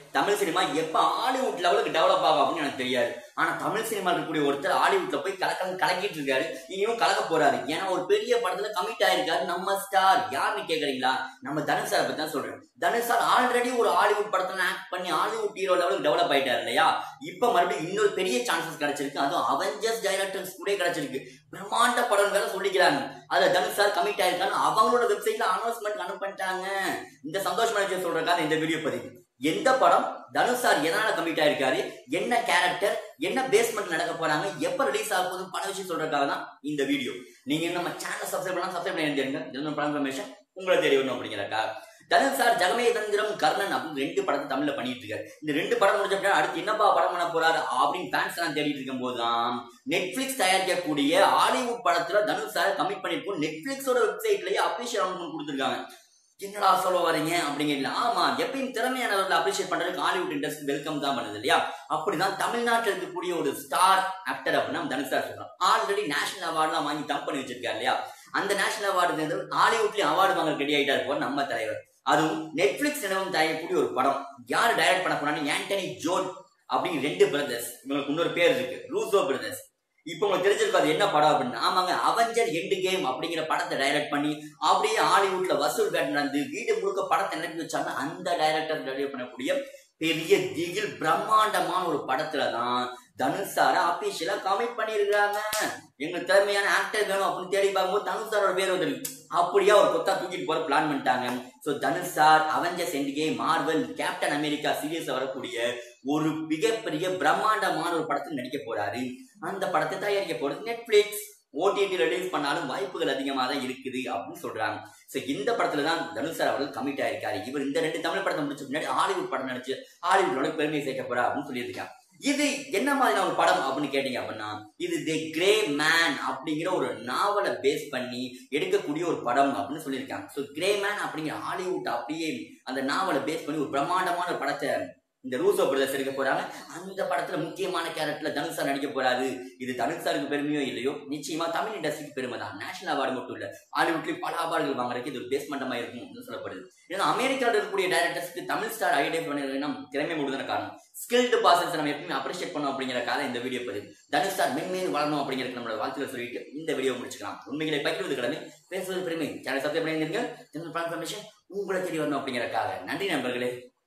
Tamil cinema எப்ப Hollywood லெவலுக்கு develop ஆகும் அப்படின்னு எனக்கு தெரியாது ஆனா தமிழ் சினிமா இருக்கக்கூடிய ஒருத்தர் ஹாலிவுட்ல போய் கலக்க கலக்கிட்டு இருக்காரு இனியும் கலக்க போறாரு ஏன்னா ஒரு பெரிய படத்துல கமிட் ஆயிருக்காரு நம்ம ஸ்டார் யாருன்னு கேக்குறீங்களா நம்ம தனுஷ் சார் பத்தி தான் சொல்றேன் தனுஷ் சார் ஆல்ரெடி ஒரு ஹாலிவுட் படத்துல ஆக்ட் பண்ணி ஹாலிவுட் ஹீரோ லெவலுக்கு டெவலப் ஆயிட்டாரு இல்லையா இப்ப மறுபடியும் இன்னொரு பெரிய சான்சஸ் கிடைச்சிருக்கு அதுவும் அவெஞ்சர்ஸ் டைரக்டர்ஸ் கூட கிடைச்சிருக்கு பிரம்மாண்ட படம் வேற சொல்லிக்கிறாங்க அதுல தனுஷ் சார் கமிட் ஆயிருக்காரு அவங்களோட வெப்சைட்ல அனௌன்ஸ்மெண்ட் அனுப்பிட்டாங்க இந்த சந்தோஷமான விஷயம் சொல்றதுக்காக இந்த வீடியோ பதிவு எந்த படம் தனுஷ் சார் எதனால கமிட் ஆயிருக்காரு என்ன கேரக்டர் என்ன பேஸ்மெண்ட் நடக்க போறாங்க எப்ப ரிலீஸ் ஆக போகுது பல விஷயம் சொல்றதுக்காக தான் இந்த வீடியோ நீங்க நம்ம சேனல் சப்ஸ்கிரைப் பண்ணலாம் சப்ஸ்கிரைப் பண்ணி தெரியுங்க இது படம் இன்ஃபர்மேஷன் உங்களை தெரிய வரணும் அப்படிங்கிறக்கா தனுஷ் சார் ஜகமே தந்திரம் கர்ணன் அப்படின்னு ரெண்டு படத்தை தமிழ்ல பண்ணிட்டு இருக்காரு இந்த ரெண்டு படம் முடிஞ்ச பின்னாடி அடுத்து என்னப்பா படம் பண்ண போறாரு அப்படின்னு ஃபேன்ஸ் எல்லாம் தேடிட்டு இருக்கும் போதுதான் நெட்ஃபிளிக்ஸ் தயாரிக்கக்கூடிய ஹாலிவுட் படத்துல தனுஷ் சார் கமிட் பண்ணிருக்கோம் நெட்ஃபிளிக்ஸோட வெப்சைட்லயே அபிஷியல் அனௌன்ஸ்மெண்ட் கொடுத்துருக்காங்க என்னடா சொல்ல வரீங்க அப்படிங்கிறீங்களா ஆமா எப்பயும் திறமையானவர்களை அப்ரிஷியேட் பண்றதுக்கு ஹாலிவுட் இண்டஸ்ட்ரி வெல்கம் தான் பண்ணுது இல்லையா அப்படிதான் தமிழ்நாட்டில் இருக்கக்கூடிய ஒரு ஸ்டார் ஆக்டர் அப்படின்னா தனுஷ் சார் சொல்றோம் ஆல்ரெடி நேஷனல் அவார்ட்லாம் வாங்கி தம் பண்ணி வச்சிருக்காரு இல்லையா அந்த நேஷனல் அவார்டு ஹாலிவுட்லயும் அவார்டு வாங்க ரெடி ஆயிட்டா இருப்போம் நம்ம தலைவர் அதுவும் நெட்ஃபிளிக்ஸ் நினைவும் தயாரிக்கக்கூடிய ஒரு படம் யார் டைரக்ட் பண்ண போறான்னு ஆண்டனி ஜோன் அப்படின்னு ரெண்டு பிரதர்ஸ் இவங்களுக்கு இன்னொரு பேர் இருக்கு ரூசோ பிரதர்ஸ் இப்போ உங்களுக்கு தெரிஞ்சிருக்கும் அது என்ன படம் அப்படின்னு ஆமாங்க அவெஞ்சர் எண்டு கேம் அப்படிங்கிற படத்தை டைரக்ட் பண்ணி அப்படியே ஹாலிவுட்ல வசூல் பேட் நடந்து வீடு முழுக்க படத்தை நினைப்பி வச்சாங்க அந்த டைரக்டர் டெலிவர் பண்ணக்கூடிய பெரிய திகில் பிரம்மாண்டமான ஒரு படத்துல தான் தனுஷ் சார அபிஷியலா கமிட் பண்ணிருக்காங்க எங்களுக்கு திறமையான ஆக்டர் வேணும் அப்படின்னு தேடி பார்க்கும்போது தனுஷ் சாரோட பேர் வந்துருக்கு அப்படியே ஒரு கொத்தா தூக்கிட்டு போற பிளான் பண்ணிட்டாங்க so Dhanush sir Avengers Endgame Marvel Captain America சீரியஸ்ல வரக்கூடிய ஒரு மிகப்பெரிய பிரம்மாண்டமான ஒரு படத்தில் நடிக்க போறாரு அந்த படத்தை தயாரிக்க போறது நெட்ஃபிளிக்ஸ் ஓடிடி ரிலீஸ் பண்ணாலும் வாய்ப்புகள் அதிகமாக தான் இருக்குது அப்படின்னு சொல்றாங்க சோ இந்த படத்துல தான் தனுஷ் சார் அவர்கள் கமிட் ஆயிருக்காரு இவர் இந்த ரெண்டு தமிழ் படத்தை முடிச்ச பின்னாடி ஹாலிவுட் படம் நடிச்சு ஹாலிவுட்டோட பெருமையை சேர்க்க போறா அப்படின்னு சொல்லியிருக்காங்க இது என்ன மாதிரியான ஒரு படம் அப்படின்னு கேட்டீங்க அப்படின்னா இது தி கிரே மேன் அப்படிங்கிற ஒரு நாவலை பேஸ் பண்ணி எடுக்கக்கூடிய ஒரு படம் அப்படின்னு சொல்லியிருக்காங்க ஸோ கிரே மேன் அப்படிங்கிற ஹாலிவுட் அப்படியே அந்த நாவலை பேஸ் பண்ணி ஒரு பிரம்மாண்டமான ஒரு படத்தை இந்த ரூசோ பிரதர்ஸ் எடுக்க போறாங்க அந்த படத்துல முக்கியமான கேரக்டர்ல தனுஷ் சார் நடிக்க போறாரு இது தனுஷ் சாருக்கு பெருமையோ இல்லையோ நிச்சயமா தமிழ் இண்டஸ்ட்ரிக்கு பெருமை தான் நேஷனல் அவார்டு மட்டும் இல்ல ஹாலிவுட்லயும் பல அவார்டுகள் வாங்குறதுக்கு இது ஒரு பேஸ்மெண்டமா இருக்கும் அப்படின்னு சொல்லப்படுது ஏன்னா அமெரிக்காவில் இருக்கக்கூடிய டேரக்டர்ஸ்க்கு தமிழ் ஸ்டார் ஐடென்டிஃபை பண்ணி திறமை முடிதான காரணம் ஸ்கில்டு பாசன்ஸ் நம்ம எப்பவுமே அப்ரிஷியேட் பண்ணோம் அப்படிங்கிற கால இந்த வீடியோ பதிவு தனுஷ் ஸ்டார் மென்மேலும் வளரணும் அப்படிங்கிற நம்மளோட வாழ்த்துக்களை சொல்லிட்டு இந்த வீடியோ முடிச்சுக்கலாம் உண்மைகளை பகிர்வது கடமை பேசுவது பெருமை சேனல் சப்ஸ்கிரைப் பண்ணிருங்க ஜெனரல் இன்ஃபர்மேஷன் உங்களை தெரிய வரணும் அப்படிங்கறக்காக நன்றி நண்பர்களே